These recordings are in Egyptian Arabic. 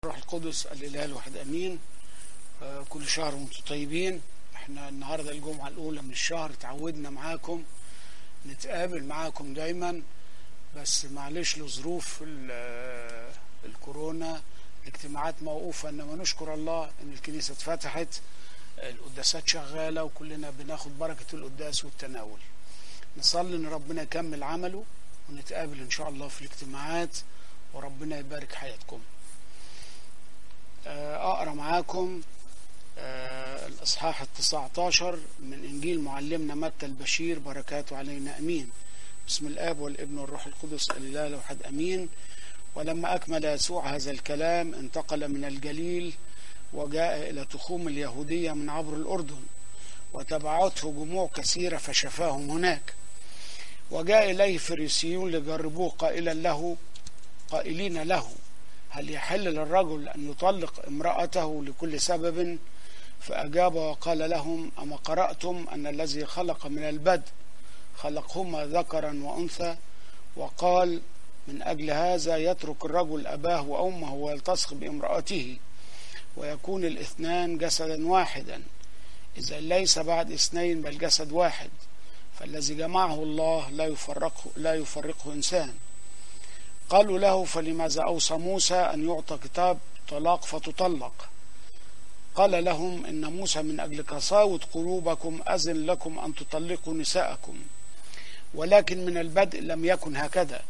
الروح القدس الإله الواحد أمين آه، كل شهر وانتم طيبين احنا النهاردة الجمعة الأولى من الشهر تعودنا معاكم نتقابل معاكم دايما بس معلش لظروف ال- آه، الكورونا الاجتماعات موقوفة انما نشكر الله ان الكنيسة اتفتحت القداسات شغالة وكلنا بناخد بركة القداس والتناول نصلي ان ربنا يكمل عمله ونتقابل ان شاء الله في الاجتماعات وربنا يبارك حياتكم آه، أقرأ معاكم آه، الإصحاح التسعة عشر من إنجيل معلمنا متى البشير بركاته علينا أمين بسم الآب والابن والروح القدس الإله الواحد أمين ولما أكمل يسوع هذا الكلام انتقل من الجليل وجاء إلى تخوم اليهودية من عبر الأردن وتبعته جموع كثيرة فشفاهم هناك وجاء إليه فريسيون لجربوه قائلا له قائلين له هل يحل للرجل أن يطلق امرأته لكل سبب فأجاب وقال لهم أما قرأتم أن الذي خلق من البدء خلقهما ذكرا وأنثى وقال من أجل هذا يترك الرجل أباه وأمه ويلتصق بامرأته ويكون الاثنان جسدا واحدا إذا ليس بعد اثنين بل جسد واحد فالذي جمعه الله لا يفرقه, لا يفرقه إنسان قالوا له فلماذا أوصى موسى أن يعطى كتاب طلاق فتطلق قال لهم إن موسى من أجل قساوة قلوبكم أذن لكم أن تطلقوا نساءكم ولكن من البدء لم يكن هكذا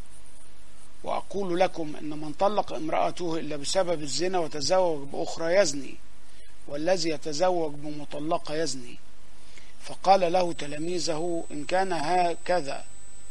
وأقول لكم إن من طلق امرأته إلا بسبب الزنا وتزوج بأخرى يزني والذي يتزوج بمطلقة يزني فقال له تلاميذه إن كان هكذا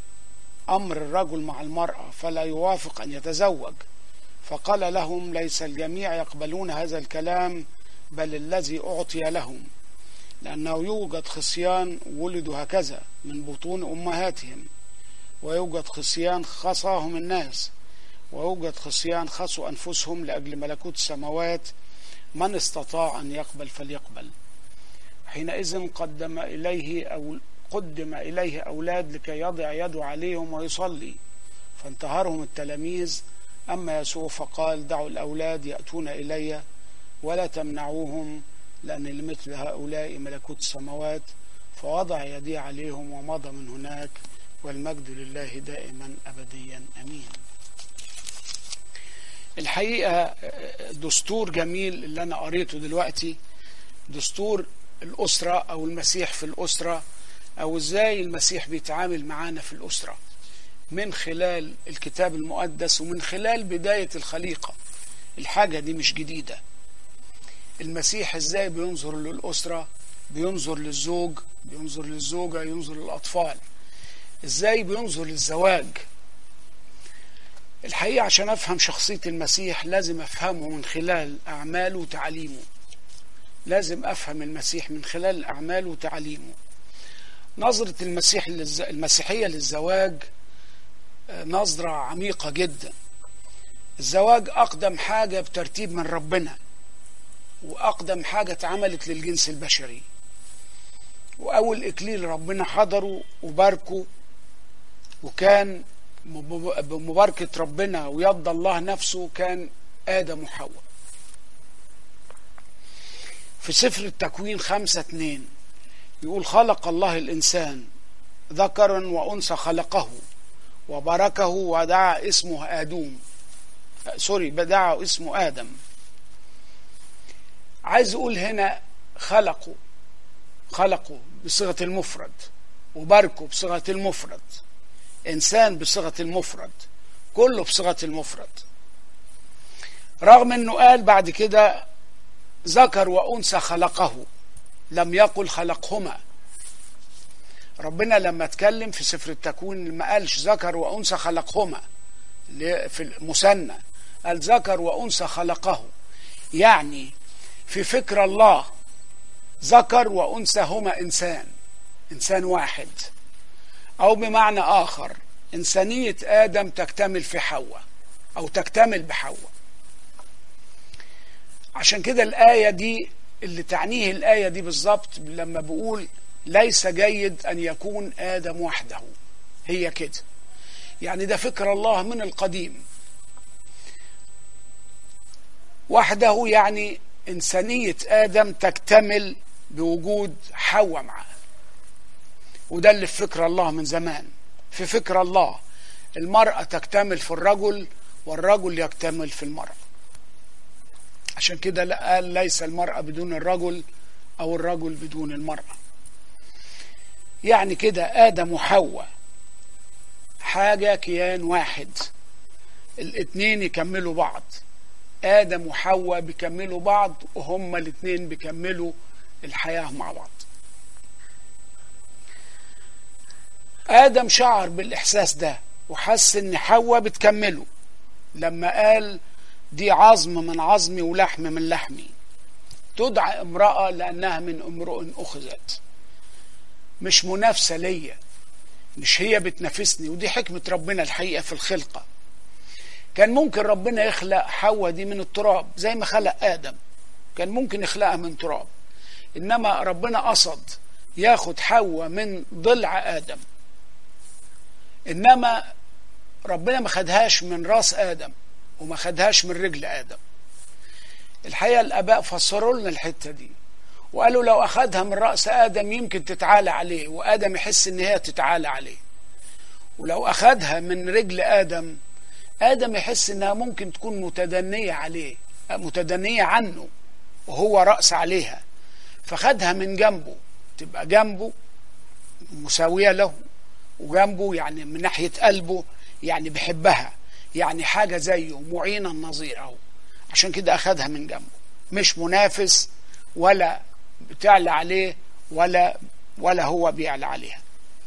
أمر الرجل مع المرأة فلا يوافق أن يتزوج فقال لهم ليس الجميع يقبلون هذا الكلام بل الذي أعطي لهم لأنه يوجد خصيان ولدوا هكذا من بطون أمهاتهم ويوجد خصيان خصاهم الناس ويوجد خصيان خصوا أنفسهم لأجل ملكوت السماوات من استطاع أن يقبل فليقبل حينئذ قدم إليه أو قدم إليه أولاد لكي يضع يده عليهم ويصلي فانتهرهم التلاميذ أما يسوع فقال دعوا الأولاد يأتون إلي ولا تمنعوهم لأن لمثل هؤلاء ملكوت السماوات فوضع يديه عليهم ومضى من هناك والمجد لله دائما أبديا أمين الحقيقة دستور جميل اللي أنا قريته دلوقتي دستور الأسرة أو المسيح في الأسرة أو إزاي المسيح بيتعامل معانا في الأسرة من خلال الكتاب المقدس ومن خلال بداية الخليقة الحاجة دي مش جديدة المسيح إزاي بينظر للأسرة بينظر للزوج بينظر للزوجة ينظر للأطفال إزاي بينظر للزواج الحقيقة عشان أفهم شخصية المسيح لازم أفهمه من خلال أعماله وتعليمه لازم أفهم المسيح من خلال أعماله وتعليمه نظرة المسيح للز... المسيحية للزواج نظرة عميقة جدا الزواج أقدم حاجة بترتيب من ربنا وأقدم حاجة اتعملت للجنس البشري وأول إكليل ربنا حضره وباركه وكان بمباركة ربنا ويد الله نفسه كان آدم وحواء في سفر التكوين خمسة اتنين يقول خلق الله الإنسان ذكرا وأنثى خلقه وباركه ودعا اسمه آدوم سوري بدعا اسمه آدم عايز أقول هنا خلقوا خلقوا بصيغة المفرد وباركوا بصيغة المفرد إنسان بصيغة المفرد كله بصيغة المفرد رغم أنه قال بعد كده ذكر وأنثى خلقه لم يقل خلقهما ربنا لما اتكلم في سفر التكوين ما قالش ذكر وأنثى خلقهما في المثنى قال ذكر وأنثى خلقه يعني في فكر الله ذكر وأنثى هما إنسان إنسان واحد أو بمعنى آخر إنسانية آدم تكتمل في حواء أو تكتمل بحواء عشان كده الآية دي اللي تعنيه الآية دي بالظبط لما بقول ليس جيد أن يكون آدم وحده هي كده يعني ده فكر الله من القديم وحده يعني إنسانية آدم تكتمل بوجود حواء معاه وده اللي في فكر الله من زمان في فكر الله المرأة تكتمل في الرجل والرجل يكتمل في المرأة عشان كده قال ليس المرأة بدون الرجل أو الرجل بدون المرأة يعني كده آدم وحواء حاجة كيان واحد الاتنين يكملوا بعض آدم وحواء بيكملوا بعض وهما الاتنين بيكملوا الحياة مع بعض آدم شعر بالإحساس ده وحس إن حواء بتكمله لما قال دي عظم من عظمي ولحم من لحمي تدعى امرأة لأنها من امرؤ أخذت مش منافسة ليا مش هي بتنافسني ودي حكمة ربنا الحقيقة في الخلقة كان ممكن ربنا يخلق حواء دي من التراب زي ما خلق آدم كان ممكن يخلقها من تراب إنما ربنا قصد ياخد حواء من ضلع آدم إنما ربنا ما خدهاش من راس آدم وما خدهاش من رجل آدم الحقيقة الآباء فسروا لنا الحتة دي وقالوا لو أخدها من رأس آدم يمكن تتعالى عليه وآدم يحس إن هي تتعالى عليه ولو أخدها من رجل آدم آدم يحس إنها ممكن تكون متدنية عليه متدنية عنه وهو رأس عليها فخدها من جنبه تبقى جنبه مساوية له وجنبه يعني من ناحية قلبه يعني بيحبها يعني حاجة زيه معينا نظيره عشان كده أخدها من جنبه مش منافس ولا بتعلى عليه ولا ولا هو بيعلى عليها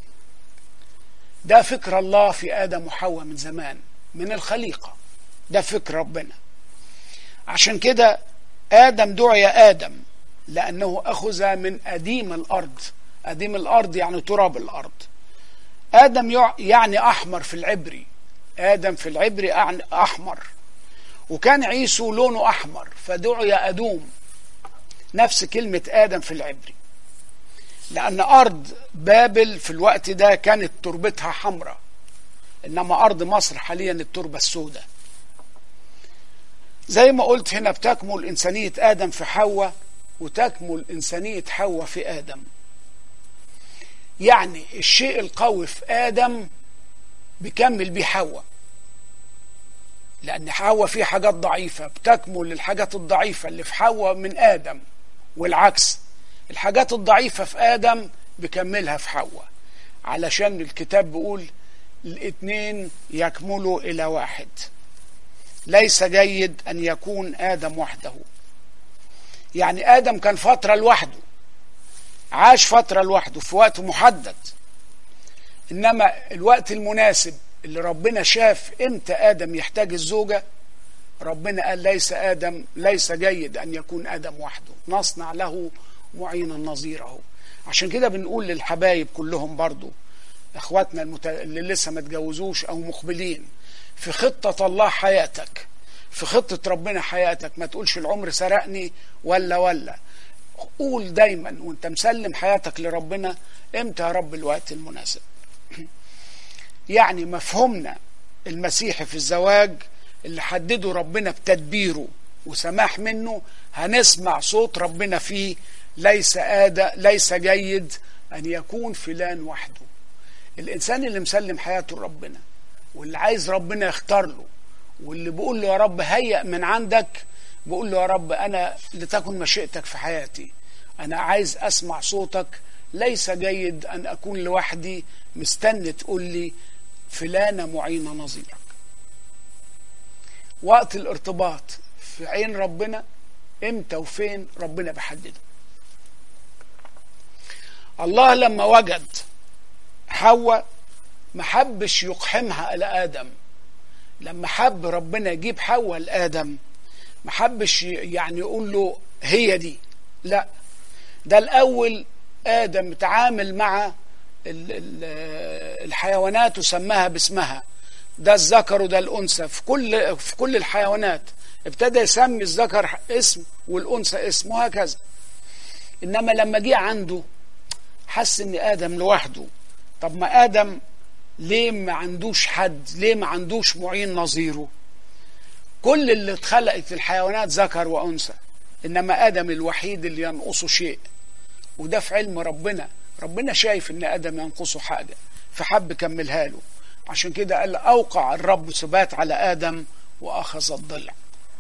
ده فكر الله في آدم وحواء من زمان من الخليقة ده فكر ربنا عشان كده آدم دعي آدم لأنه أخذ من أديم الأرض أديم الأرض يعني تراب الأرض آدم يعني أحمر في العبري آدم في العبري أحمر وكان عيسو لونه أحمر فدعي أدوم نفس كلمة آدم في العبري لأن أرض بابل في الوقت ده كانت تربتها حمراء إنما أرض مصر حاليا التربة السوداء زي ما قلت هنا بتكمل إنسانية آدم في حواء وتكمل إنسانية حواء في آدم يعني الشيء القوي في آدم بيكمل بيه حواء لأن حواء فيه حاجات ضعيفة بتكمل الحاجات الضعيفة اللي في حواء من آدم والعكس الحاجات الضعيفة في آدم بكملها في حواء علشان الكتاب بيقول الاثنين يكملوا إلى واحد ليس جيد أن يكون آدم وحده يعني آدم كان فترة لوحده عاش فترة لوحده في وقت محدد إنما الوقت المناسب اللي ربنا شاف امتى آدم يحتاج الزوجة ربنا قال ليس آدم ليس جيد أن يكون آدم وحده نصنع له معينا نظيره عشان كده بنقول للحبايب كلهم برضو اخواتنا المت... اللي لسه ما اتجوزوش او مقبلين في خطة الله حياتك في خطة ربنا حياتك ما تقولش العمر سرقني ولا ولا قول دايما وانت مسلم حياتك لربنا امتى يا رب الوقت المناسب يعني مفهومنا المسيحي في الزواج اللي حدده ربنا بتدبيره وسماح منه هنسمع صوت ربنا فيه ليس آدى ليس جيد أن يكون فلان وحده الإنسان اللي مسلم حياته لربنا واللي عايز ربنا يختار له واللي بيقول له يا رب هيأ من عندك بيقول له يا رب أنا لتكن مشيئتك في حياتي أنا عايز أسمع صوتك ليس جيد أن أكون لوحدي مستني تقول لي فلانة معينة نظيرك وقت الارتباط في عين ربنا امتى وفين ربنا بيحدده الله لما وجد حواء ما حبش يقحمها الى ادم لما حب ربنا يجيب حواء لادم ما حبش يعني يقول له هي دي لا ده الاول ادم تعامل مع الحيوانات وسماها باسمها ده الذكر وده الانثى في كل في كل الحيوانات ابتدى يسمي الذكر اسم والانثى اسم وهكذا انما لما جه عنده حس ان ادم لوحده طب ما ادم ليه ما عندوش حد ليه ما عندوش معين نظيره كل اللي اتخلقت الحيوانات ذكر وانثى انما ادم الوحيد اللي ينقصه شيء وده في علم ربنا ربنا شايف ان ادم ينقصه حاجه فحب يكملها له عشان كده قال اوقع الرب ثبات على ادم واخذ الضلع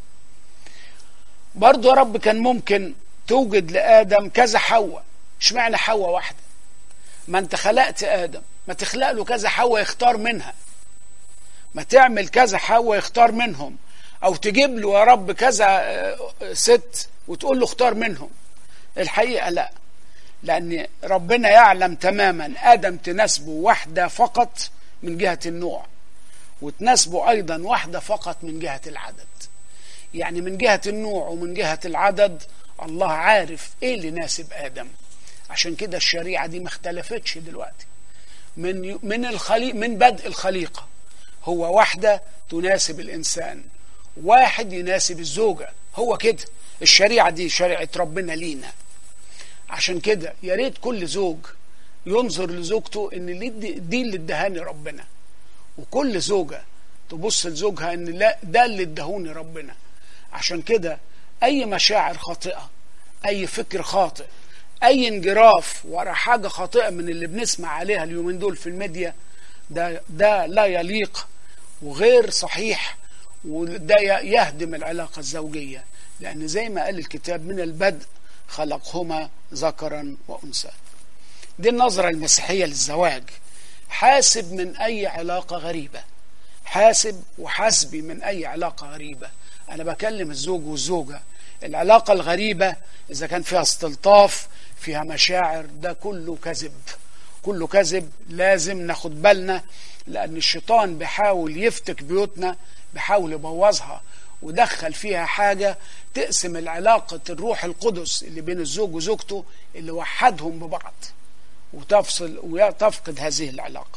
برضه يا رب كان ممكن توجد لادم كذا حواء اشمعنى حواء واحده ما انت خلقت ادم ما تخلق له كذا حواء يختار منها ما تعمل كذا حواء يختار منهم او تجيب له يا رب كذا ست وتقول له اختار منهم الحقيقه لا لان ربنا يعلم تماما ادم تناسبه واحده فقط من جهه النوع وتناسبه ايضا واحده فقط من جهه العدد يعني من جهه النوع ومن جهه العدد الله عارف ايه اللي يناسب ادم عشان كده الشريعه دي ما اختلفتش دلوقتي من من الخليق من بدء الخليقه هو واحده تناسب الانسان واحد يناسب الزوجه هو كده الشريعه دي شريعه ربنا لينا عشان كده يا ريت كل زوج ينظر لزوجته ان دي اللي ادهاني ربنا وكل زوجه تبص لزوجها ان لا ده اللي ادهوني ربنا عشان كده اي مشاعر خاطئه اي فكر خاطئ اي انجراف ورا حاجه خاطئه من اللي بنسمع عليها اليومين دول في الميديا ده ده لا يليق وغير صحيح وده يهدم العلاقه الزوجيه لان زي ما قال الكتاب من البدء خلقهما ذكرا وانثى دي النظره المسيحيه للزواج حاسب من اي علاقه غريبه حاسب وحاسبي من اي علاقه غريبه انا بكلم الزوج والزوجه العلاقه الغريبه اذا كان فيها استلطاف فيها مشاعر ده كله كذب كله كذب لازم ناخد بالنا لان الشيطان بيحاول يفتك بيوتنا بيحاول يبوظها ودخل فيها حاجة تقسم العلاقة الروح القدس اللي بين الزوج وزوجته اللي وحدهم ببعض وتفصل وتفقد هذه العلاقة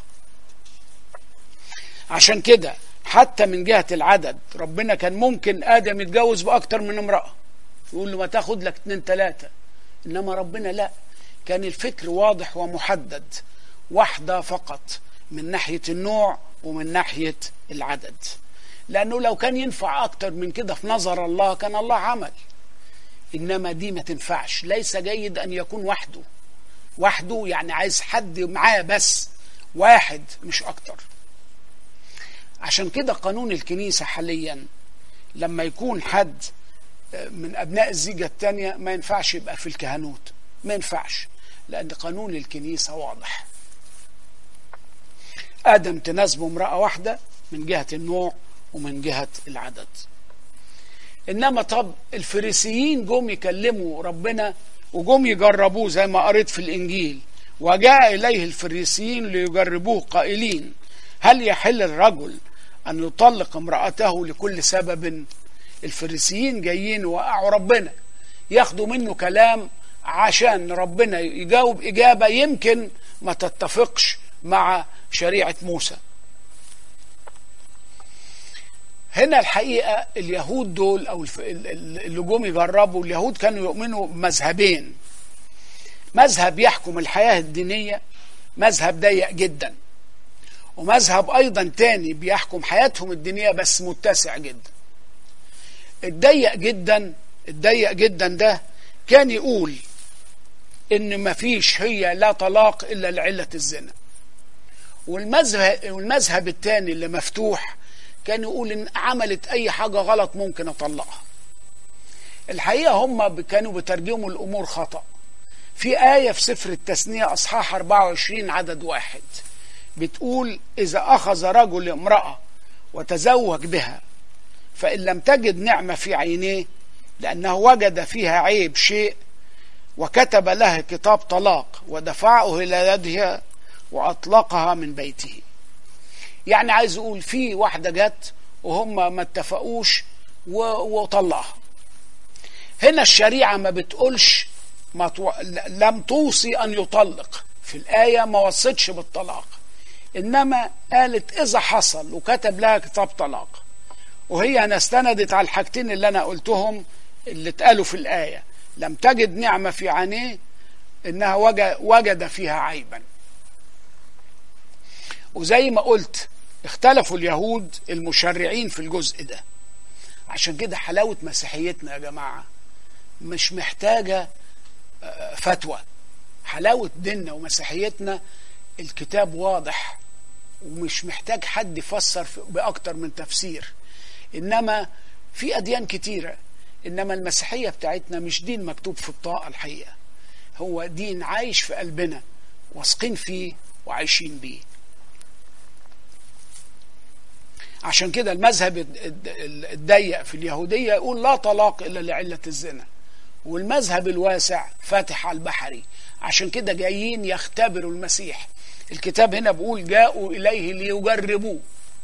عشان كده حتى من جهة العدد ربنا كان ممكن آدم يتجوز بأكتر من امرأة يقول له ما تاخد لك اتنين تلاتة إنما ربنا لا كان الفكر واضح ومحدد واحدة فقط من ناحية النوع ومن ناحية العدد لأنه لو كان ينفع أكتر من كده في نظر الله كان الله عمل إنما دي ما تنفعش ليس جيد أن يكون وحده وحده يعني عايز حد معاه بس واحد مش أكتر عشان كده قانون الكنيسة حاليا لما يكون حد من أبناء الزيجة التانية ما ينفعش يبقى في الكهنوت ما ينفعش لأن قانون الكنيسة واضح آدم تناسبه امرأة واحدة من جهة النوع ومن جهة العدد إنما طب الفريسيين جم يكلموا ربنا وجم يجربوه زي ما قريت في الإنجيل وجاء إليه الفريسيين ليجربوه قائلين هل يحل الرجل أن يطلق امرأته لكل سبب الفريسيين جايين وقعوا ربنا ياخدوا منه كلام عشان ربنا يجاوب إجابة يمكن ما تتفقش مع شريعة موسى هنا الحقيقة اليهود دول أو اللي جم يجربوا اليهود كانوا يؤمنوا بمذهبين مذهب يحكم الحياة الدينية مذهب ضيق جدا ومذهب أيضا تاني بيحكم حياتهم الدينية بس متسع جدا الضيق جدا الضيق جدا ده كان يقول ان مفيش هي لا طلاق الا لعله الزنا والمذهب والمذهب الثاني اللي مفتوح كان يقول ان عملت اي حاجه غلط ممكن اطلقها الحقيقه هم كانوا بترجموا الامور خطا في ايه في سفر التثنيه اصحاح 24 عدد واحد بتقول اذا اخذ رجل امراه وتزوج بها فان لم تجد نعمه في عينيه لانه وجد فيها عيب شيء وكتب لها كتاب طلاق ودفعه الى يدها واطلقها من بيته يعني عايز اقول في واحده جت وهم ما اتفقوش وطلقها هنا الشريعه ما بتقولش ما تو... لم توصي ان يطلق في الايه ما وصتش بالطلاق انما قالت اذا حصل وكتب لها كتاب طلاق وهي انا استندت على الحاجتين اللي انا قلتهم اللي اتقالوا في الايه لم تجد نعمه في عينيه انها وجد, وجد فيها عيبا وزي ما قلت اختلفوا اليهود المشرعين في الجزء ده عشان كده حلاوة مسيحيتنا يا جماعة مش محتاجة فتوى حلاوة ديننا ومسيحيتنا الكتاب واضح ومش محتاج حد يفسر بأكتر من تفسير إنما في أديان كتيرة إنما المسيحية بتاعتنا مش دين مكتوب في الطاقة الحقيقة هو دين عايش في قلبنا واثقين فيه وعايشين بيه عشان كده المذهب الضيق في اليهودية يقول لا طلاق إلا لعلة الزنا والمذهب الواسع فاتح على البحري عشان كده جايين يختبروا المسيح الكتاب هنا بيقول جاءوا إليه ليجربوه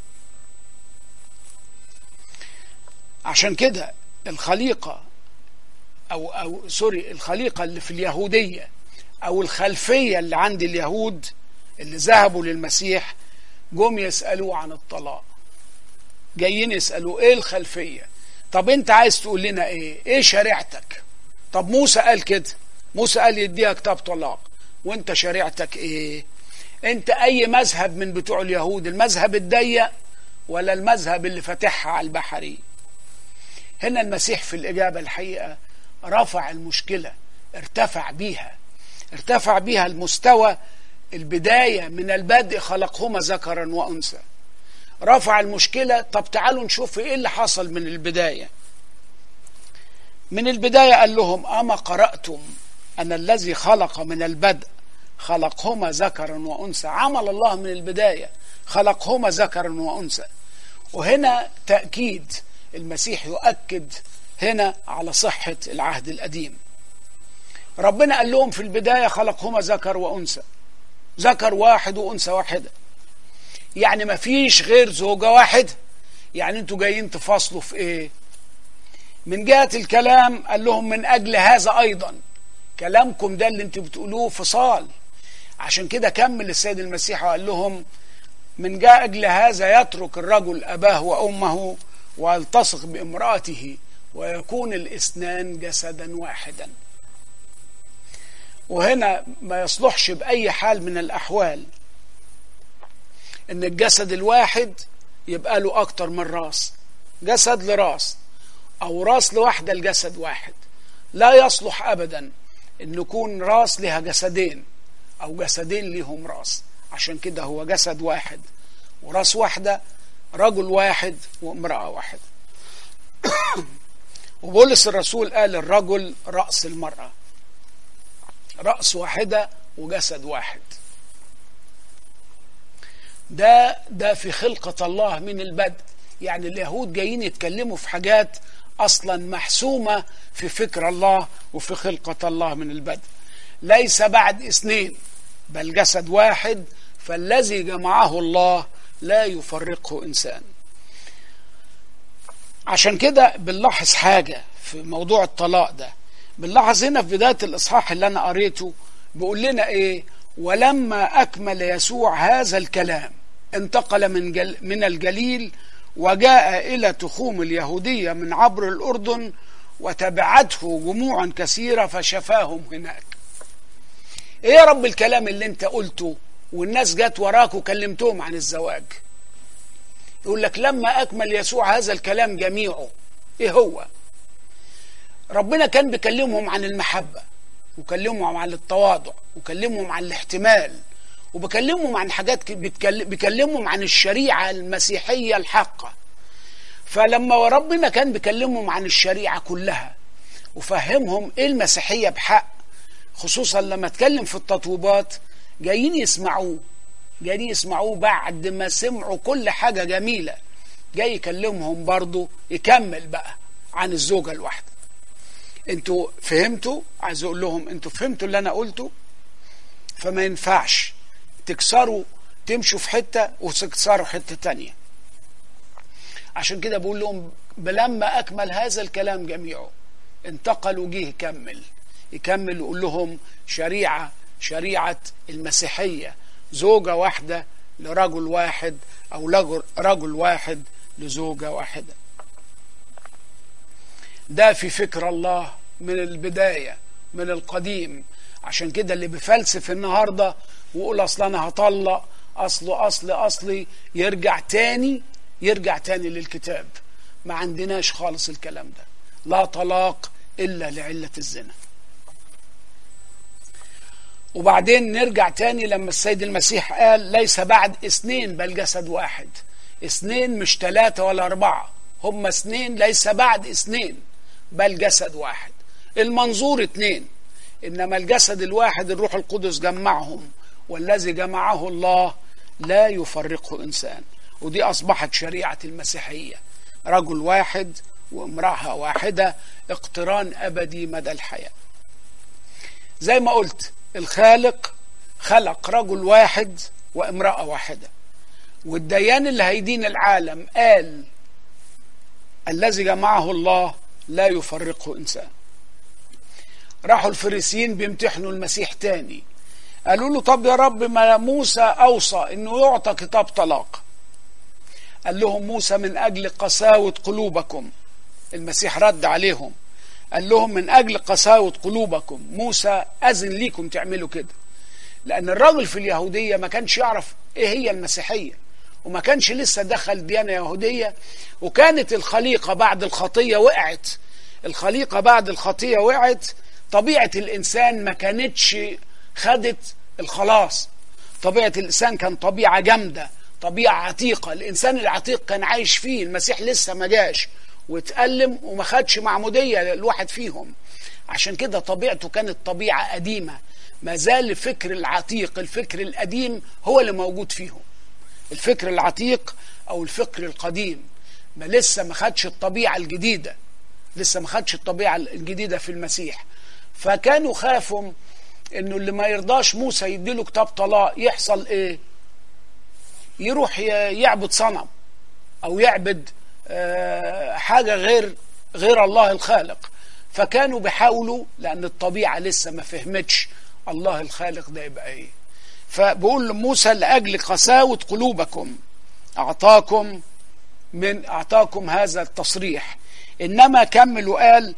عشان كده الخليقة أو أو سوري الخليقة اللي في اليهودية أو الخلفية اللي عند اليهود اللي ذهبوا للمسيح جم يسألوه عن الطلاق جايين يسألوا ايه الخلفية طب انت عايز تقول لنا ايه ايه شريعتك طب موسى قال كده موسى قال يديها كتاب طلاق وانت شريعتك ايه انت اي مذهب من بتوع اليهود المذهب الضيق ولا المذهب اللي فاتحها على البحري هنا المسيح في الإجابة الحقيقة رفع المشكلة ارتفع بيها ارتفع بيها المستوى البداية من البدء خلقهما ذكرا وأنثى رفع المشكلة طب تعالوا نشوف ايه اللي حصل من البداية من البداية قال لهم أما قرأتم أن الذي خلق من البدء خلقهما ذكرا وأنثى عمل الله من البداية خلقهما ذكرا وأنثى وهنا تأكيد المسيح يؤكد هنا على صحة العهد القديم ربنا قال لهم في البداية خلقهما ذكر وأنثى ذكر واحد وأنثى واحدة يعني ما فيش غير زوجة واحدة يعني انتوا جايين تفاصلوا في ايه من جهة الكلام قال لهم من أجل هذا أيضا كلامكم ده اللي انتوا بتقولوه فصال عشان كده كمل السيد المسيح وقال لهم من جاء أجل هذا يترك الرجل أباه وأمه ويلتصق بامرأته ويكون الاثنان جسدا واحدا وهنا ما يصلحش بأي حال من الأحوال ان الجسد الواحد يبقى له اكتر من راس جسد لراس او راس لواحدة الجسد واحد لا يصلح ابدا ان يكون راس لها جسدين او جسدين لهم راس عشان كده هو جسد واحد وراس واحدة رجل واحد وامرأة واحدة وبولس الرسول قال الرجل رأس المرأة رأس واحدة وجسد واحد ده ده في خلقة الله من البدء يعني اليهود جايين يتكلموا في حاجات أصلا محسومة في فكر الله وفي خلقة الله من البدء ليس بعد اثنين بل جسد واحد فالذي جمعه الله لا يفرقه إنسان عشان كده بنلاحظ حاجة في موضوع الطلاق ده بنلاحظ هنا في بداية الإصحاح اللي أنا قريته بيقول لنا إيه ولما أكمل يسوع هذا الكلام انتقل من, جل من الجليل وجاء إلى تخوم اليهودية من عبر الأردن وتبعته جموع كثيرة فشفاهم هناك ايه يا رب الكلام اللي انت قلته والناس جت وراك وكلمتهم عن الزواج يقول لك لما أكمل يسوع هذا الكلام جميعه ايه هو ربنا كان بيكلمهم عن المحبة وكلمهم عن التواضع وكلمهم عن الاحتمال وبكلمهم عن حاجات بيكلمهم عن الشريعة المسيحية الحقة فلما ربنا كان بيكلمهم عن الشريعة كلها وفهمهم ايه المسيحية بحق خصوصا لما اتكلم في التطويبات جايين يسمعوه جايين يسمعوه بعد ما سمعوا كل حاجة جميلة جاي يكلمهم برضو يكمل بقى عن الزوجة الواحدة انتوا فهمتوا عايز اقول لهم انتوا فهمتوا اللي انا قلته فما ينفعش تكسروا تمشوا في حتة وتكسروا حتة تانية عشان كده بقول لهم بلما أكمل هذا الكلام جميعه انتقلوا جه يكمل يكمل ويقول لهم شريعة شريعة المسيحية زوجة واحدة لرجل واحد أو رجل واحد لزوجة واحدة ده في فكر الله من البداية من القديم عشان كده اللي بيفلسف النهارده ويقول اصل انا هطلق اصله اصل اصلي يرجع تاني يرجع تاني للكتاب ما عندناش خالص الكلام ده لا طلاق إلا لعلة الزنا وبعدين نرجع تاني لما السيد المسيح قال ليس بعد اثنين بل جسد واحد اثنين مش ثلاثة ولا أربعة هم اثنين ليس بعد اثنين بل جسد واحد المنظور اثنين إنما الجسد الواحد الروح القدس جمعهم والذي جمعه الله لا يفرقه إنسان ودي أصبحت شريعة المسيحية رجل واحد وامرأة واحدة اقتران أبدي مدى الحياة زي ما قلت الخالق خلق رجل واحد وامرأة واحدة والديان اللي هيدين العالم قال الذي جمعه الله لا يفرقه إنسان راحوا الفريسيين بيمتحنوا المسيح تاني قالوا له طب يا رب ما موسى أوصى إنه يعطى كتاب طلاق قال لهم موسى من أجل قساوة قلوبكم المسيح رد عليهم قال لهم من أجل قساوة قلوبكم موسى أذن ليكم تعملوا كده لأن الراجل في اليهودية ما كانش يعرف إيه هي المسيحية وما كانش لسه دخل ديانة يهودية وكانت الخليقة بعد الخطية وقعت الخليقة بعد الخطية وقعت طبيعة الإنسان ما كانتش خدت الخلاص طبيعة الإنسان كان طبيعة جامدة طبيعة عتيقة الإنسان العتيق كان عايش فيه المسيح لسه ما جاش واتألم وما خدش معمودية الواحد فيهم عشان كده طبيعته كانت طبيعة قديمة ما زال الفكر العتيق الفكر القديم هو اللي موجود فيهم الفكر العتيق أو الفكر القديم ما لسه ما خدش الطبيعة الجديدة لسه ما خدش الطبيعة الجديدة في المسيح فكانوا خافوا انه اللي ما يرضاش موسى يديله كتاب طلاق يحصل ايه يروح يعبد صنم او يعبد حاجة غير غير الله الخالق فكانوا بيحاولوا لأن الطبيعة لسه ما فهمتش الله الخالق ده يبقى إيه فبقول لموسى لأجل قساوة قلوبكم أعطاكم من أعطاكم هذا التصريح إنما كمل وقال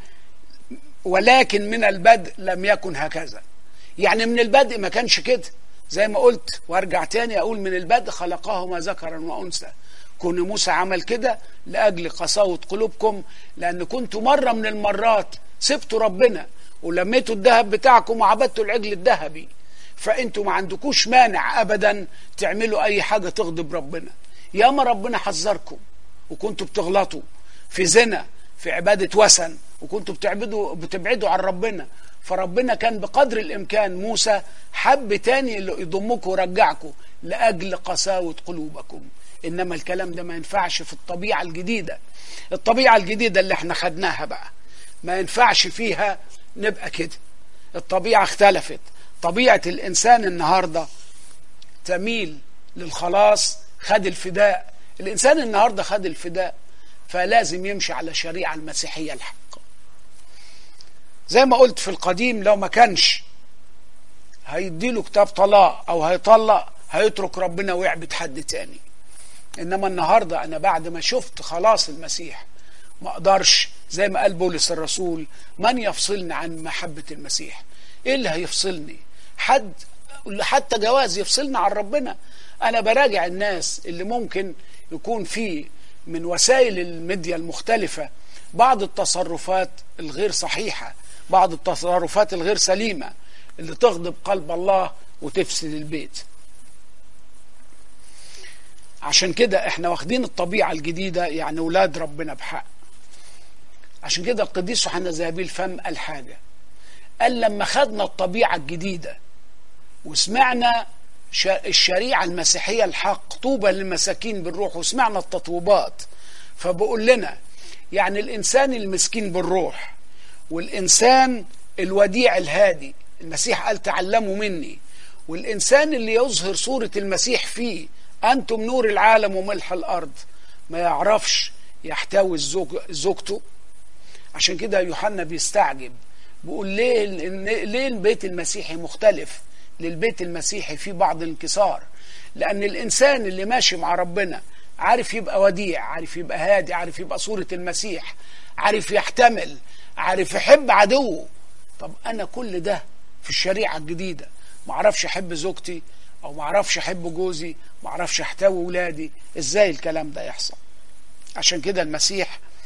ولكن من البدء لم يكن هكذا يعني من البدء ما كانش كده زي ما قلت وارجع تاني اقول من البدء خلقهما ذكرا وانثى كون موسى عمل كده لاجل قساوه قلوبكم لان كنتوا مره من المرات سبتوا ربنا ولميتوا الذهب بتاعكم وعبدتوا العجل الذهبي فانتوا ما عندكوش مانع ابدا تعملوا اي حاجه تغضب ربنا ياما ربنا حذركم وكنتوا بتغلطوا في زنا في عباده وثن وكنتوا بتعبدوا بتبعدوا عن ربنا فربنا كان بقدر الامكان موسى حب تاني اللي يضمكم ويرجعكم لاجل قساوه قلوبكم انما الكلام ده ما ينفعش في الطبيعه الجديده الطبيعه الجديده اللي احنا خدناها بقى ما ينفعش فيها نبقى كده الطبيعه اختلفت طبيعه الانسان النهارده تميل للخلاص خد الفداء الانسان النهارده خد الفداء فلازم يمشي على الشريعه المسيحيه الحق زي ما قلت في القديم لو ما كانش هيديله كتاب طلاق او هيطلق هيترك ربنا ويعبد حد تاني انما النهارده انا بعد ما شفت خلاص المسيح ما اقدرش زي ما قال بولس الرسول من يفصلني عن محبه المسيح ايه اللي هيفصلني حد حتى جواز يفصلنا عن ربنا انا براجع الناس اللي ممكن يكون في من وسائل الميديا المختلفه بعض التصرفات الغير صحيحه بعض التصرفات الغير سليمه اللي تغضب قلب الله وتفسد البيت عشان كده احنا واخدين الطبيعة الجديدة يعني ولاد ربنا بحق عشان كده القديس يوحنا ذهبي الفم قال حاجة قال لما خدنا الطبيعة الجديدة وسمعنا الشريعة المسيحية الحق طوبى للمساكين بالروح وسمعنا التطويبات فبقول لنا يعني الإنسان المسكين بالروح والإنسان الوديع الهادي المسيح قال تعلموا مني والإنسان اللي يظهر صورة المسيح فيه أنتم نور العالم وملح الأرض ما يعرفش يحتوي الزوج زوجته عشان كده يوحنا بيستعجب بيقول ليه ليه البيت المسيحي مختلف للبيت المسيحي فيه بعض الانكسار لأن الإنسان اللي ماشي مع ربنا عارف يبقى وديع عارف يبقى هادي عارف يبقى صورة المسيح عارف يحتمل عارف يحب عدوه طب أنا كل ده في الشريعة الجديدة ما اعرفش احب زوجتي او ما اعرفش احب جوزي ما اعرفش احتوي ولادي ازاي الكلام ده يحصل عشان كده المسيح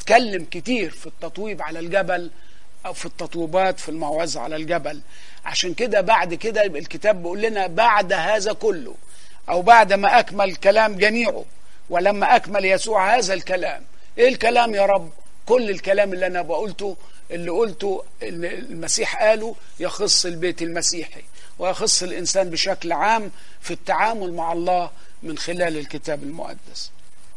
اتكلم كتير في التطويب على الجبل او في التطويبات في الموعظه على الجبل عشان كده بعد كده يبقى الكتاب بيقول لنا بعد هذا كله او بعد ما اكمل الكلام جميعه ولما اكمل يسوع هذا الكلام ايه الكلام يا رب كل الكلام اللي انا بقولته اللي قلته اللي المسيح قاله يخص البيت المسيحي ويخص الانسان بشكل عام في التعامل مع الله من خلال الكتاب المقدس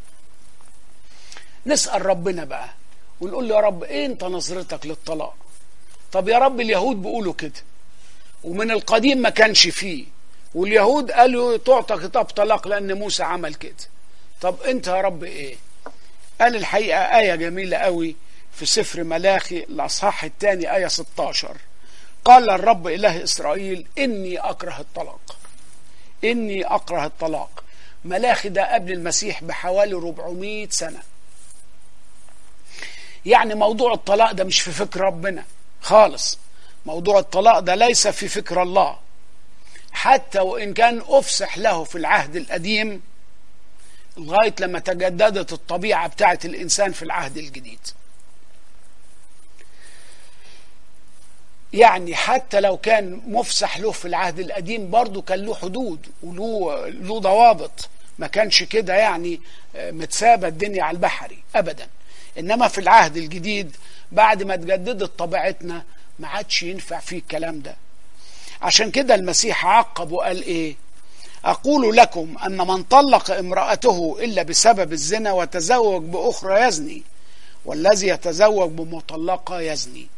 نسال ربنا بقى ونقول له يا رب ايه انت نظرتك للطلاق طب يا رب اليهود بيقولوا كده ومن القديم ما كانش فيه واليهود قالوا تعطى خطاب طلاق لان موسى عمل كده طب انت يا رب ايه قال الحقيقه ايه جميله قوي في سفر ملاخي الاصحاح الثاني ايه 16 قال الرب اله اسرائيل اني اكره الطلاق اني اكره الطلاق ملاخي ده قبل المسيح بحوالي 400 سنه يعني موضوع الطلاق ده مش في فكر ربنا خالص موضوع الطلاق ده ليس في فكر الله حتى وإن كان أفسح له في العهد القديم لغاية لما تجددت الطبيعة بتاعة الإنسان في العهد الجديد يعني حتى لو كان مفسح له في العهد القديم برضه كان له حدود وله له ضوابط ما كانش كده يعني متسابة الدنيا على البحري أبدا إنما في العهد الجديد بعد ما تجددت طبيعتنا ما عادش ينفع فيه الكلام ده عشان كده المسيح عقب وقال ايه اقول لكم ان من طلق امراته الا بسبب الزنا وتزوج باخرى يزني والذي يتزوج بمطلقه يزني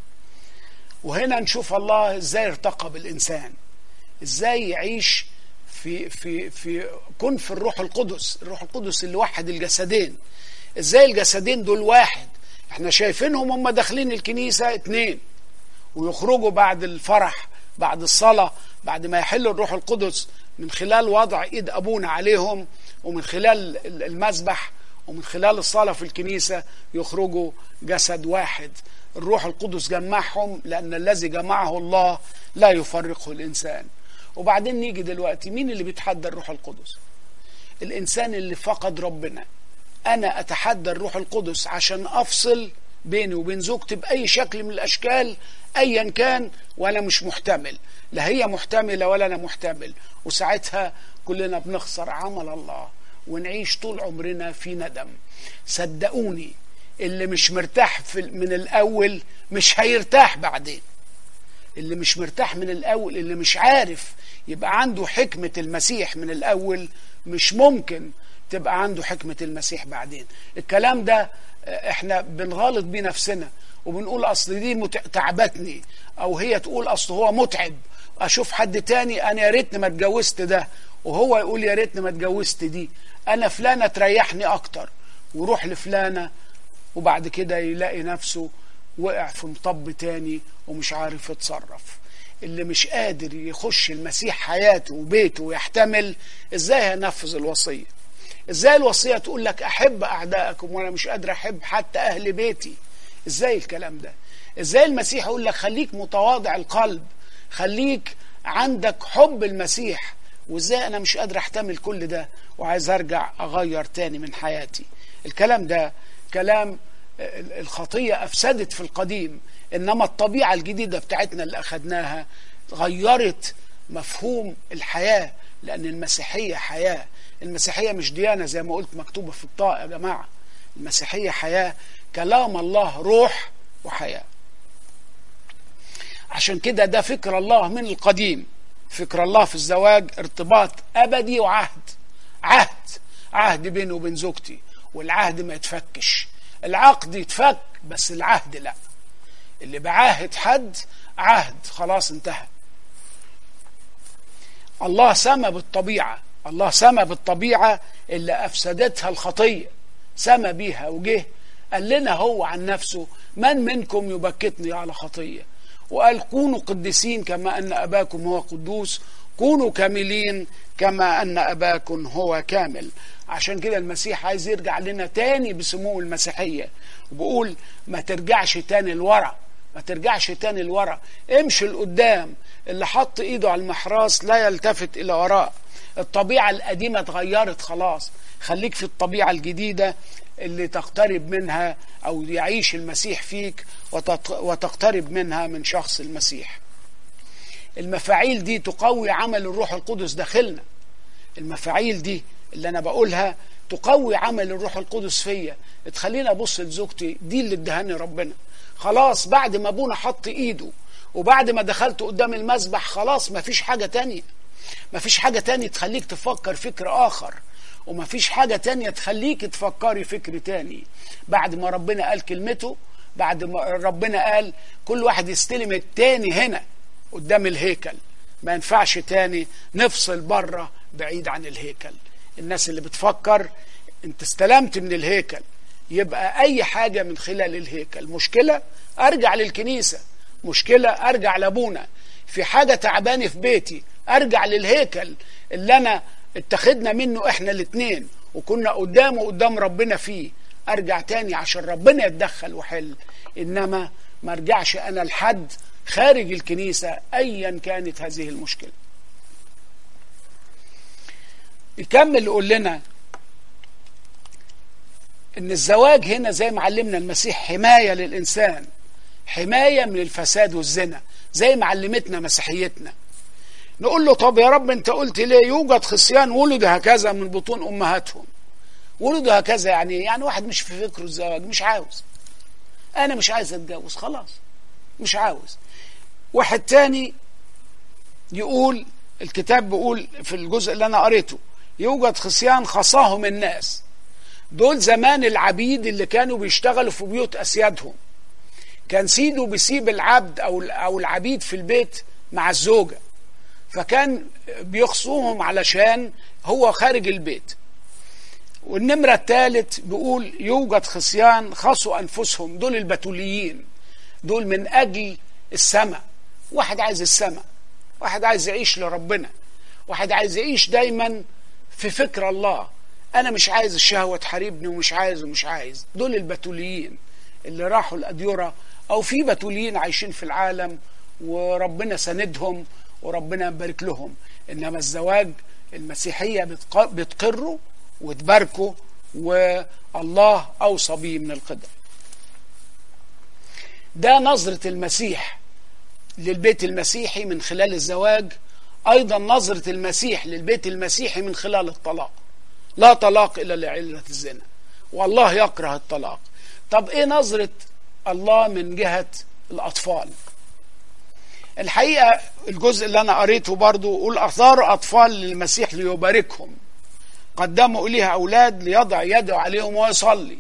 وهنا نشوف الله ازاي ارتقى بالانسان ازاي يعيش في في في كن في الروح القدس الروح القدس اللي وحد الجسدين ازاي الجسدين دول واحد احنا شايفينهم هم داخلين الكنيسه اتنين ويخرجوا بعد الفرح بعد الصلاة بعد ما يحل الروح القدس من خلال وضع ايد ابونا عليهم ومن خلال المسبح ومن خلال الصلاة في الكنيسة يخرجوا جسد واحد الروح القدس جمعهم لأن الذي جمعه الله لا يفرقه الإنسان وبعدين نيجي دلوقتي مين اللي بيتحدى الروح القدس الإنسان اللي فقد ربنا أنا أتحدى الروح القدس عشان أفصل بيني وبين زوجتي بأي شكل من الأشكال أيا كان وأنا مش محتمل لا هي محتملة ولا أنا محتمل وساعتها كلنا بنخسر عمل الله ونعيش طول عمرنا في ندم صدقوني اللي مش مرتاح في من الأول مش هيرتاح بعدين اللي مش مرتاح من الأول اللي مش عارف يبقى عنده حكمة المسيح من الأول مش ممكن تبقى عنده حكمة المسيح بعدين الكلام ده احنا بنغلط بيه نفسنا وبنقول اصل دي تعبتني او هي تقول اصل هو متعب اشوف حد تاني انا يا ريتني ما اتجوزت ده وهو يقول يا ريتني ما اتجوزت دي انا فلانه تريحني اكتر وروح لفلانه وبعد كده يلاقي نفسه وقع في مطب تاني ومش عارف يتصرف اللي مش قادر يخش المسيح حياته وبيته ويحتمل ازاي هينفذ الوصيه ازاي الوصيه تقول لك احب اعدائكم وانا مش قادر احب حتى اهل بيتي ازاي الكلام ده ازاي المسيح يقول لك خليك متواضع القلب خليك عندك حب المسيح وازاي انا مش قادر احتمل كل ده وعايز ارجع اغير تاني من حياتي الكلام ده كلام الخطيه افسدت في القديم انما الطبيعه الجديده بتاعتنا اللي اخدناها غيرت مفهوم الحياه لان المسيحيه حياه المسيحيه مش ديانه زي ما قلت مكتوبه في الطاقه يا جماعه المسيحيه حياه كلام الله روح وحياه عشان كده ده فكر الله من القديم فكر الله في الزواج ارتباط ابدي وعهد عهد عهد بيني وبين زوجتي والعهد ما يتفكش العقد يتفك بس العهد لا اللي بعاهد حد عهد خلاص انتهى الله سمى بالطبيعة الله سمى بالطبيعة اللي أفسدتها الخطية سمى بيها وجه قال لنا هو عن نفسه من منكم يبكتني على خطية وقال كونوا قديسين كما أن أباكم هو قدوس كونوا كاملين كما أن أباكم هو كامل عشان كده المسيح عايز يرجع لنا تاني بسمو المسيحية وبقول ما ترجعش تاني لورا ما ترجعش تاني لورا امشي لقدام اللي حط ايده على المحراس لا يلتفت الى وراء الطبيعة القديمة اتغيرت خلاص خليك في الطبيعة الجديدة اللي تقترب منها أو يعيش المسيح فيك وتقترب منها من شخص المسيح المفاعيل دي تقوي عمل الروح القدس داخلنا المفاعيل دي اللي أنا بقولها تقوي عمل الروح القدس فيا تخليني أبص لزوجتي دي اللي ادهاني ربنا خلاص بعد ما ابونا حط ايده وبعد ما دخلت قدام المسبح خلاص مفيش حاجة تانية مفيش حاجة تانية تخليك تفكر فكر آخر ومفيش حاجة تانية تخليك تفكري فكر تاني بعد ما ربنا قال كلمته بعد ما ربنا قال كل واحد يستلم التاني هنا قدام الهيكل ما ينفعش تاني نفصل بره بعيد عن الهيكل الناس اللي بتفكر انت استلمت من الهيكل يبقى اي حاجة من خلال الهيكل مشكلة ارجع للكنيسة مشكلة ارجع لابونا في حاجة تعباني في بيتي ارجع للهيكل اللي انا اتخذنا منه احنا الاتنين وكنا قدامه قدام ربنا فيه ارجع تاني عشان ربنا يتدخل وحل انما ما ارجعش انا لحد خارج الكنيسة ايا كانت هذه المشكلة يكمل يقول لنا ان الزواج هنا زي ما علمنا المسيح حماية للإنسان حماية من الفساد والزنا زي ما علمتنا مسيحيتنا نقول له طب يا رب انت قلت ليه يوجد خصيان ولدوا هكذا من بطون امهاتهم ولدوا هكذا يعني يعني واحد مش في فكره الزواج مش عاوز انا مش عايز اتجوز خلاص مش عاوز واحد تاني يقول الكتاب بيقول في الجزء اللي انا قريته يوجد خصيان خصاهم الناس دول زمان العبيد اللي كانوا بيشتغلوا في بيوت اسيادهم كان سيده بيسيب العبد او او العبيد في البيت مع الزوجه فكان بيخصوهم علشان هو خارج البيت والنمرة الثالث بيقول يوجد خصيان خصوا أنفسهم دول البتوليين دول من أجل السماء واحد عايز السماء واحد عايز يعيش لربنا واحد عايز يعيش دايما في فكر الله أنا مش عايز الشهوة تحاربني ومش عايز ومش عايز دول البتوليين اللي راحوا الأديرة أو في بتوليين عايشين في العالم وربنا سندهم وربنا يبارك لهم انما الزواج المسيحيه بتقره وتباركه والله اوصى به من القدر ده نظره المسيح للبيت المسيحي من خلال الزواج ايضا نظره المسيح للبيت المسيحي من خلال الطلاق لا طلاق الا لعله الزنا والله يكره الطلاق طب ايه نظره الله من جهه الاطفال الحقيقة الجزء اللي أنا قريته برضو يقول أثار أطفال للمسيح ليباركهم قدموا إليها أولاد ليضع يده عليهم ويصلي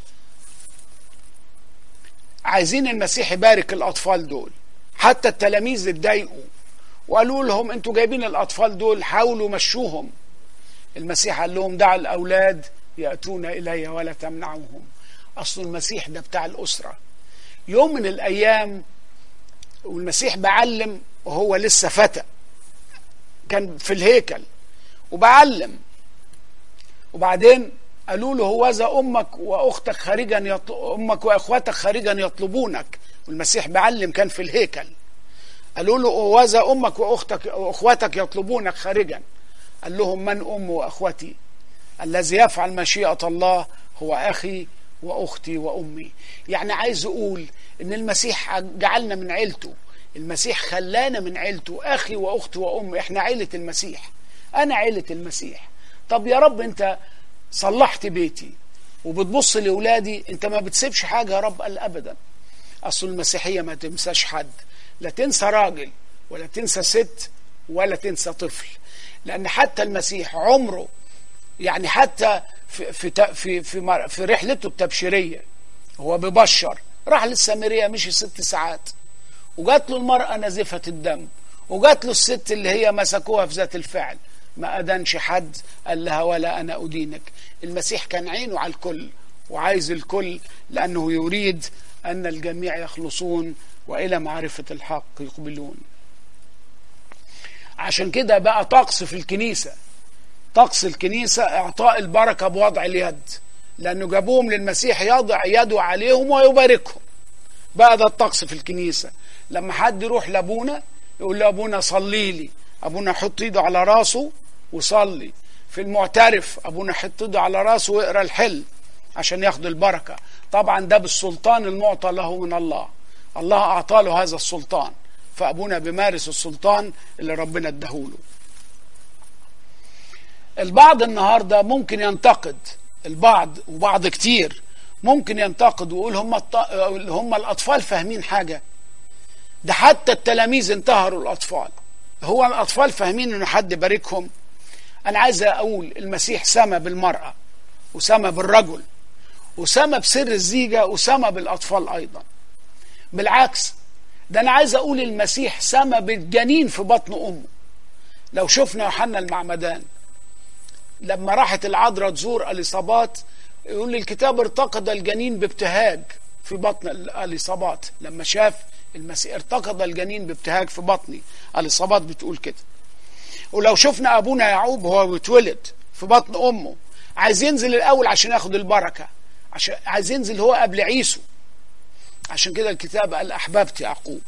عايزين المسيح يبارك الأطفال دول حتى التلاميذ اتضايقوا وقالوا لهم انتوا جايبين الأطفال دول حاولوا مشوهم المسيح قال لهم دع الأولاد يأتون إلي ولا تمنعوهم أصل المسيح ده بتاع الأسرة يوم من الأيام والمسيح بعلم وهو لسه فتى كان في الهيكل وبعلم وبعدين قالوا له هوذا امك واختك خارجا يطل... امك واخواتك خارجا يطلبونك والمسيح بعلم كان في الهيكل قالوا له هوذا امك واختك واخواتك يطلبونك خارجا قال لهم من امي واخوتي الذي يفعل مشيئه الله هو اخي واختي وامي يعني عايز اقول ان المسيح جعلنا من عيلته المسيح خلانا من عيلته اخي واختي وامي احنا عيله المسيح انا عيله المسيح طب يا رب انت صلحت بيتي وبتبص لاولادي انت ما بتسيبش حاجه يا رب قال ابدا اصل المسيحيه ما تنساش حد لا تنسى راجل ولا تنسى ست ولا تنسى طفل لان حتى المسيح عمره يعني حتى في في في في, في رحلته التبشيريه هو ببشر راح للسامريه مشي ست ساعات وجات له المراه نازفه الدم وجات له الست اللي هي مسكوها في ذات الفعل ما أدانش حد قال لها ولا أنا أدينك المسيح كان عينه على الكل وعايز الكل لأنه يريد أن الجميع يخلصون وإلى معرفة الحق يقبلون عشان كده بقى طقس في الكنيسة طقس الكنيسة إعطاء البركة بوضع اليد لأنه جابوهم للمسيح يضع يده عليهم ويباركهم بقى ده الطقس في الكنيسة لما حد يروح لأبونا يقول لأبونا صلي لي أبونا يحط إيده على راسه وصلي في المعترف أبونا يحط إيده على راسه ويقرأ الحل عشان ياخدوا البركة طبعا ده بالسلطان المعطى له من الله الله أعطى له هذا السلطان فأبونا بيمارس السلطان اللي ربنا اداهوله البعض النهارده ممكن ينتقد البعض وبعض كتير ممكن ينتقد ويقول هم الط... هم الاطفال فاهمين حاجه ده حتى التلاميذ انتهروا الاطفال هو الاطفال فاهمين ان حد باركهم انا عايز اقول المسيح سمى بالمراه وسمى بالرجل وسمى بسر الزيجه وسمى بالاطفال ايضا بالعكس ده انا عايز اقول المسيح سمى بالجنين في بطن امه لو شفنا يوحنا المعمدان لما راحت العذراء تزور اليصابات يقول الكتاب ارتقد الجنين بابتهاج في بطن اليصابات لما شاف المسيح ارتقد الجنين بابتهاج في بطني اليصابات بتقول كده ولو شفنا ابونا يعقوب وهو بيتولد في بطن امه عايز ينزل الاول عشان ياخد البركه عشان عايز ينزل هو قبل عيسو عشان كده الكتاب قال احببت يعقوب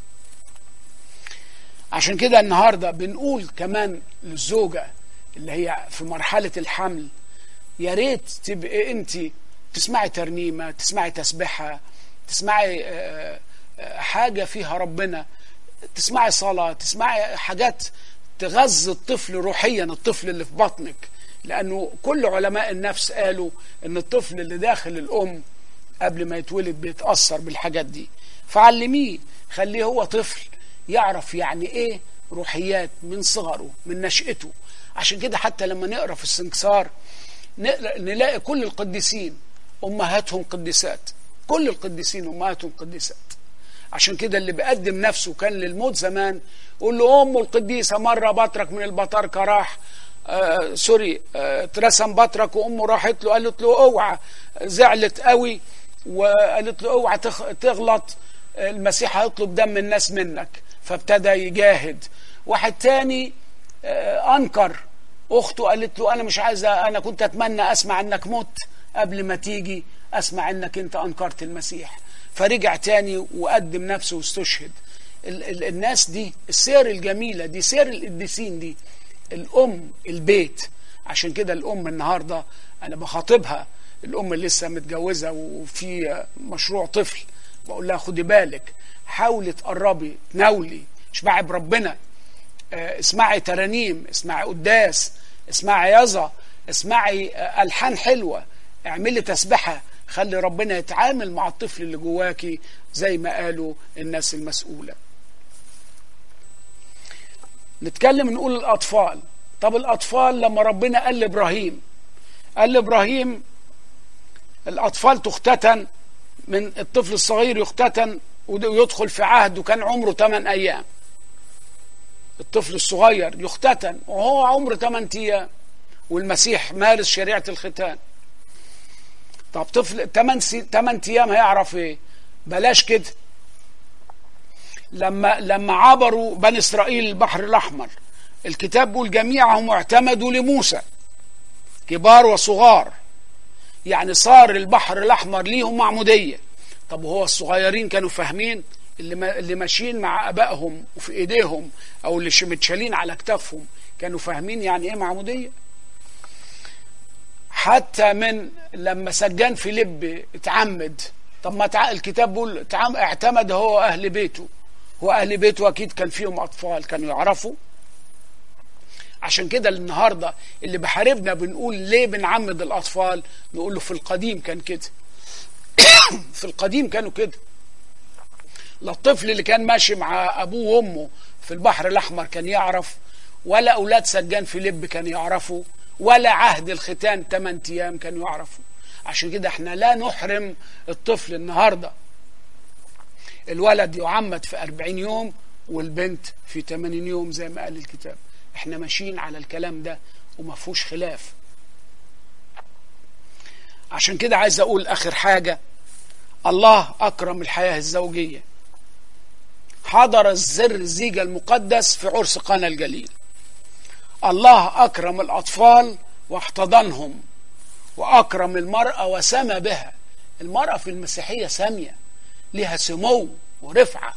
عشان كده النهارده بنقول كمان للزوجه اللي هي في مرحله الحمل يا ريت تبقي انت تسمعي ترنيمه تسمعي تسبيحه تسمعي حاجه فيها ربنا تسمعي صلاه تسمعي حاجات تغذي الطفل روحيا الطفل اللي في بطنك لانه كل علماء النفس قالوا ان الطفل اللي داخل الام قبل ما يتولد بيتاثر بالحاجات دي فعلميه خليه هو طفل يعرف يعني ايه روحيات من صغره من نشأته عشان كده حتى لما نقرا في السنكسار نلاقي كل القديسين امهاتهم قديسات كل القديسين امهاتهم قديسات عشان كده اللي بيقدم نفسه كان للموت زمان يقول له امه القديسه مره بطرك من البطاركه راح آه سوري آه اترسم بطرك وامه راحت له قالت له اوعى زعلت قوي وقالت له اوعى تغلط المسيح هيطلب دم الناس منك فابتدى يجاهد واحد تاني آه انكر اخته قالت له انا مش عايزه انا كنت اتمنى اسمع انك مت قبل ما تيجي اسمع انك انت انكرت المسيح فرجع تاني وقدم نفسه واستشهد ال ال الناس دي السير الجميله دي سير القديسين دي الام البيت عشان كده الام النهارده انا بخاطبها الام اللي لسه متجوزه وفي مشروع طفل بقول لها خدي بالك حاولي تقربي تناولي اشبعي بربنا اسمعي ترانيم اسمعي قداس اسمعي يظة اسمعي ألحان حلوة اعملي تسبحة خلي ربنا يتعامل مع الطفل اللي جواكي زي ما قالوا الناس المسؤولة نتكلم نقول الأطفال طب الأطفال لما ربنا قال لإبراهيم قال لإبراهيم الأطفال تختتن من الطفل الصغير يختتن ويدخل في عهد وكان عمره 8 أيام الطفل الصغير يختتن وهو عمره 8 ايام والمسيح مارس شريعه الختان طب طفل 8 سي... 8 ايام هيعرف ايه بلاش كده لما لما عبروا بني اسرائيل البحر الاحمر الكتاب بيقول جميعهم اعتمدوا لموسى كبار وصغار يعني صار البحر الاحمر ليهم معموديه طب وهو الصغيرين كانوا فاهمين اللي ما اللي ماشيين مع ابائهم وفي ايديهم او اللي متشالين على كتافهم كانوا فاهمين يعني ايه معموديه حتى من لما سجان فيليب اتعمد طب ما تع... الكتاب بيقول اعتمد هو اهل بيته هو اهل بيته اكيد كان فيهم اطفال كانوا يعرفوا عشان كده النهارده اللي بحاربنا بنقول ليه بنعمد الاطفال نقول له في القديم كان كده في القديم كانوا كده لا الطفل اللي كان ماشي مع ابوه وامه في البحر الاحمر كان يعرف ولا اولاد سجان فيليب كانوا يعرفوا ولا عهد الختان 8 ايام كانوا يعرفوا عشان كده احنا لا نحرم الطفل النهارده الولد يعمد في 40 يوم والبنت في 80 يوم زي ما قال الكتاب احنا ماشيين على الكلام ده وما فيهوش خلاف عشان كده عايز اقول اخر حاجه الله اكرم الحياه الزوجيه حضر الزر الزيجة المقدس في عرس قنا الجليل الله أكرم الأطفال واحتضنهم وأكرم المرأة وسمى بها المرأة في المسيحية سامية لها سمو ورفعة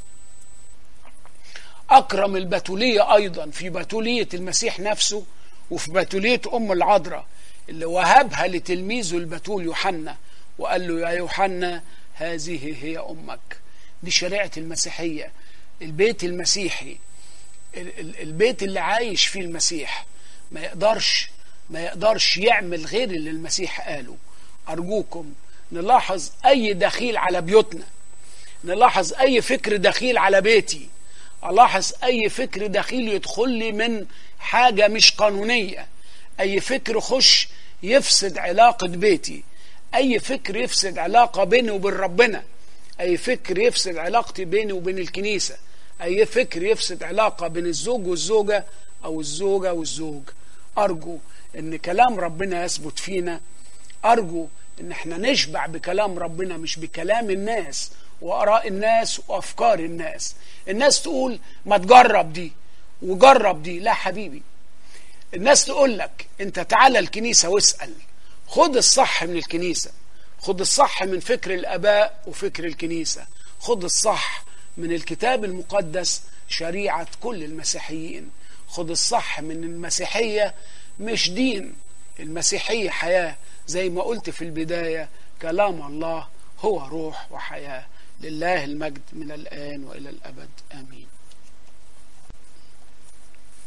أكرم البتولية أيضا في بتولية المسيح نفسه وفي بتولية أم العذراء اللي وهبها لتلميذه البتول يوحنا وقال له يا يوحنا هذه هي أمك دي شريعة المسيحية البيت المسيحي البيت اللي عايش فيه المسيح ما يقدرش ما يقدرش يعمل غير اللي المسيح قاله أرجوكم نلاحظ أي دخيل على بيوتنا نلاحظ أي فكر دخيل على بيتي ألاحظ أي فكر دخيل يدخل لي من حاجة مش قانونية أي فكر خش يفسد علاقة بيتي أي فكر يفسد علاقة بيني وبين ربنا أي فكر يفسد علاقتي بيني وبين الكنيسة أي فكر يفسد علاقة بين الزوج والزوجة أو الزوجة والزوج أرجو إن كلام ربنا يثبت فينا أرجو إن احنا نشبع بكلام ربنا مش بكلام الناس وآراء الناس وأفكار الناس الناس تقول ما تجرب دي وجرب دي لا حبيبي الناس تقول لك انت تعالى الكنيسة واسأل خد الصح من الكنيسة خد الصح من فكر الآباء وفكر الكنيسة خد الصح من الكتاب المقدس شريعة كل المسيحيين خد الصح من المسيحية مش دين المسيحية حياة زي ما قلت في البداية كلام الله هو روح وحياة لله المجد من الآن وإلى الأبد آمين